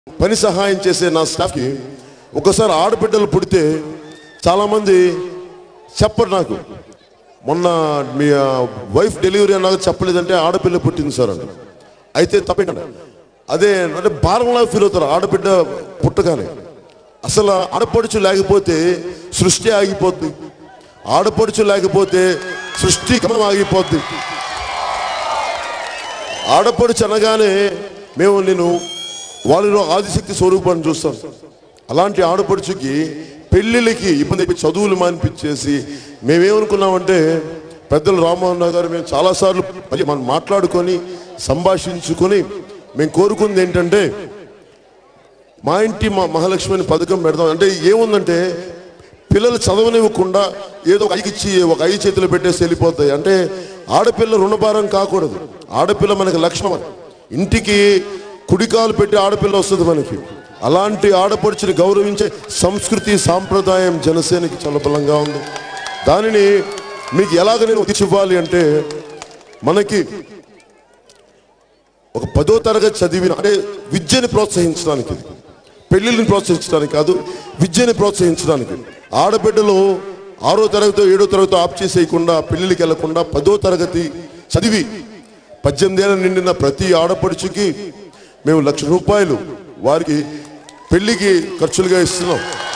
పని సహాయం చేసే నా స్టాఫ్కి ఒకసారి ఆడబిడ్డలు పుడితే చాలామంది చెప్పరు నాకు మొన్న మీ వైఫ్ డెలివరీ అన్నాక చెప్పలేదంటే ఆడపిల్ల పుట్టింది సార్ అంట అయితే తప్పకుండా అదే అంటే భారంలా ఫీల్ అవుతారు ఆడబిడ్డ పుట్టగానే అసలు ఆడపడుచు లేకపోతే సృష్టి ఆగిపోద్ది ఆడపడుచు లేకపోతే సృష్టి గమనం ఆగిపోద్ది ఆడపడుచు అనగానే మేము నేను వాళ్ళలో ఆదిశక్తి స్వరూపాన్ని చూస్తాం అలాంటి ఆడపడుచుకి పెళ్ళిళ్ళకి ఇబ్బంది అయిపోయి చదువులు మానిపించేసి మేమేమనుకున్నామంటే పెద్దలు రామ్మోహన్ రావు గారు మేము చాలాసార్లు మరి మనం మాట్లాడుకొని సంభాషించుకొని మేము కోరుకుంది ఏంటంటే మా ఇంటి మా మహాలక్ష్మిని పథకం పెడదాం అంటే ఏముందంటే పిల్లలు చదవనివ్వకుండా ఏదో ఒక ఐకిచ్చి ఒక ఐదు చేతులు పెట్టేసి వెళ్ళిపోతాయి అంటే ఆడపిల్ల రుణభారం కాకూడదు ఆడపిల్ల మనకి లక్ష్మం ఇంటికి కుడికాలు పెట్టి ఆడపిల్ల వస్తుంది మనకి అలాంటి ఆడపడుచుని గౌరవించే సంస్కృతి సాంప్రదాయం జనసేనకి చాలా బలంగా ఉంది దానిని మీకు ఎలాగ నేను ఇవ్వాలి అంటే మనకి ఒక పదో తరగతి చదివిన అంటే విద్యని ప్రోత్సహించడానికి ఇది. పెళ్లిళ్ళని ప్రోత్సహించడానికి కాదు విద్యని ప్రోత్సహించడానికి ఆడబిడ్డలు ఆరో తరగతి ఏడో తరగతి ఆప్ చేసేయకుండా పెళ్లిళ్ళకి వెళ్లకుండా పదో తరగతి చదివి పద్దెనిమిది ఏళ్ళ నిండిన ప్రతి ఆడపడుచుకి మేము లక్ష రూపాయలు వారికి పెళ్లికి ఖర్చులుగా ఇస్తున్నాం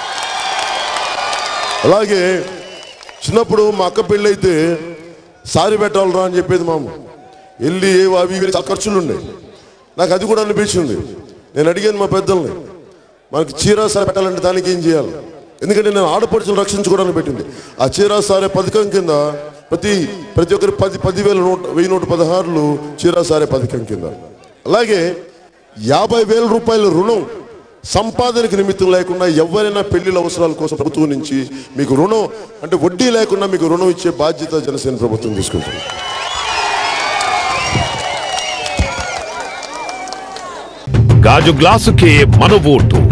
అలాగే చిన్నప్పుడు మా అక్క పెళ్ళి అయితే సారి పెట్టాలరా అని చెప్పేది మామ వెళ్ళి ఏవో అవి ఇవి చాలా ఖర్చులు ఉన్నాయి నాకు అది కూడా అనిపించింది నేను అడిగాను మా పెద్దల్ని మనకి చీర సారి పెట్టాలంటే దానికి ఏం చేయాలి ఎందుకంటే నేను ఆడపడుచులు రక్షించుకోవడానికి పెట్టింది ఆ చీర సారే పథకం కింద ప్రతి ప్రతి ఒక్కరి పది పదివేల నూట వెయ్యి నూట పదహారులు చీర సారే పథకం కింద అలాగే యాభై వేల రూపాయల రుణం సంపాదనకి నిమిత్తం లేకుండా ఎవరైనా పెళ్లిళ్ళ అవసరాల కోసం ప్రభుత్వం నుంచి మీకు రుణం అంటే వడ్డీ లేకుండా మీకు రుణం ఇచ్చే బాధ్యత జనసేన ప్రభుత్వం తీసుకుంటుంది గాజు గ్లాసుకే మన ఓటు